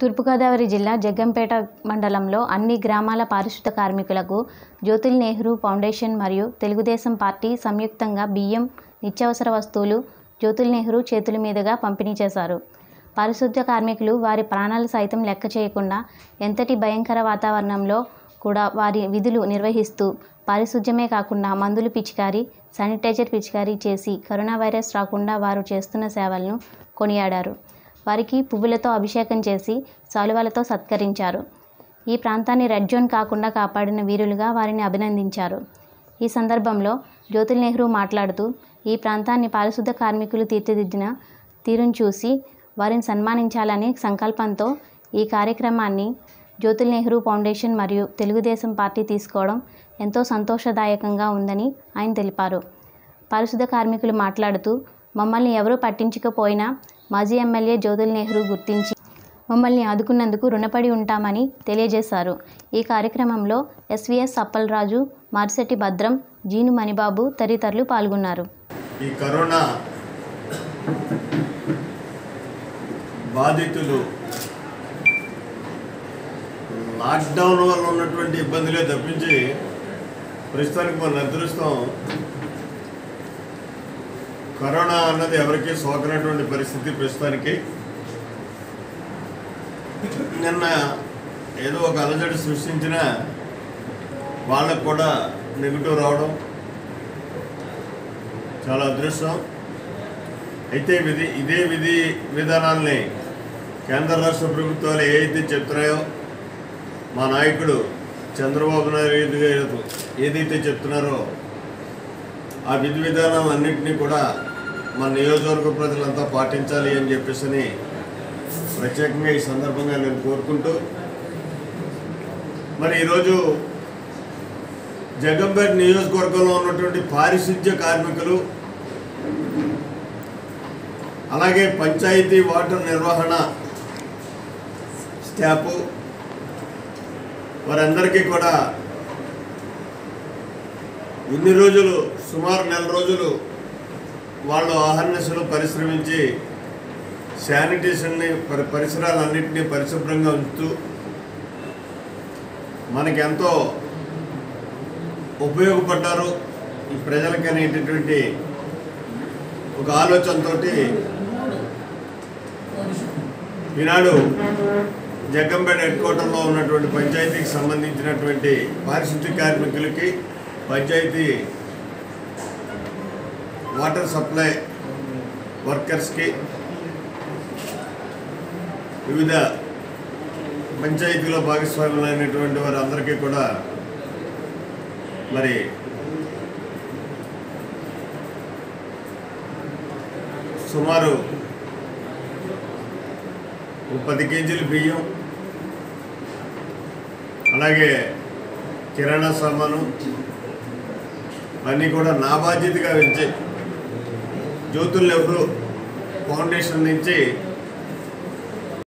తూర్పుగోదావరి జిల్లా జగ్గంపేట మండలంలో అన్ని గ్రామాల పారిశుద్ధ కార్మికులకు జ్యోతుల్ నెహ్రూ ఫౌండేషన్ మరియు తెలుగుదేశం పార్టీ సంయుక్తంగా బియ్యం నిత్యావసర వస్తువులు జ్యోతుల్ నెహ్రూ చేతుల మీదుగా పంపిణీ చేశారు పారిశుద్ధ కార్మికులు వారి ప్రాణాలు సైతం లెక్క చేయకుండా ఎంతటి భయంకర వాతావరణంలో కూడా వారి విధులు నిర్వహిస్తూ పారిశుధ్యమే కాకుండా మందులు పిచికారీ శానిటైజర్ పిచికారీ చేసి కరోనా వైరస్ రాకుండా వారు చేస్తున్న సేవలను కొనియాడారు వారికి పువ్వులతో అభిషేకం చేసి సాలువలతో సత్కరించారు ఈ ప్రాంతాన్ని రెడ్ జోన్ కాకుండా కాపాడిన వీరులుగా వారిని అభినందించారు ఈ సందర్భంలో జ్యోతుల్ నెహ్రూ మాట్లాడుతూ ఈ ప్రాంతాన్ని పారిశుద్ధ కార్మికులు తీర్చిదిద్దిన తీరును చూసి వారిని సన్మానించాలనే సంకల్పంతో ఈ కార్యక్రమాన్ని జ్యోతుల్ నెహ్రూ ఫౌండేషన్ మరియు తెలుగుదేశం పార్టీ తీసుకోవడం ఎంతో సంతోషదాయకంగా ఉందని ఆయన తెలిపారు పారిశుద్ధ కార్మికులు మాట్లాడుతూ మమ్మల్ని ఎవరూ పట్టించకపోయినా మాజీ ఎమ్మెల్యే జ్యోతుల్ నెహ్రూ గుర్తించి మమ్మల్ని ఆదుకున్నందుకు రుణపడి ఉంటామని తెలియజేశారు ఈ కార్యక్రమంలో ఎస్వీఎస్ అప్పలరాజు మార్సెట్టి భద్రం జీను మణిబాబు తదితరులు పాల్గొన్నారు ఈ కరోనా బాధితులు లాక్డౌన్ వల్ల ఉన్నటువంటి ఇబ్బందులే తప్పించి ప్రస్తుతానికి మన అదృష్టం కరోనా అన్నది ఎవరికీ సోకనటువంటి పరిస్థితి ప్రస్తుతానికి నిన్న ఏదో ఒక అలజడి సృష్టించిన వాళ్ళకు కూడా నెగిటివ్ రావడం చాలా అదృష్టం అయితే విధి ఇదే విధి విధానాల్ని కేంద్ర రాష్ట్ర ప్రభుత్వాలు ఏ అయితే చెప్తున్నాయో మా నాయకుడు చంద్రబాబు నాయుడు గారు ఏదైతే చెప్తున్నారో ఆ విధి విధానాలన్నింటినీ కూడా మన నియోజకవర్గ ప్రజలంతా పాటించాలి అని చెప్పేసి ప్రత్యేకంగా ఈ సందర్భంగా నేను కోరుకుంటూ మరి ఈరోజు జగంపేట నియోజకవర్గంలో ఉన్నటువంటి పారిశుద్ధ్య కార్మికులు అలాగే పంచాయతీ వాటర్ నిర్వహణ స్టాఫ్ వారందరికీ కూడా ఇన్ని రోజులు సుమారు నెల రోజులు వాళ్ళు ఆహర్నిశలు పరిశ్రమించి శానిటేషన్ని పరి పరిసరాలన్నింటినీ పరిశుభ్రంగా ఉంచుతూ మనకి ఎంతో ఉపయోగపడ్డారు ఈ ప్రజలకి అనేటటువంటి ఒక ఆలోచనతోటి ఈనాడు జగ్గంపేట హెడ్ క్వార్టర్లో ఉన్నటువంటి పంచాయతీకి సంబంధించినటువంటి పారిశుద్ధ్య కార్మికులకి పంచాయతీ వాటర్ సప్లై వర్కర్స్కి వివిధ పంచాయతీలో భాగస్వాములైనటువంటి వారందరికీ కూడా మరి సుమారు ఒక పది కేజీలు బియ్యం అలాగే కిరాణా సామాను అన్నీ కూడా నా బాధ్యతగా వచ్చి జ్యోతుల్ నెహ్రూ ఫౌండేషన్ నుంచి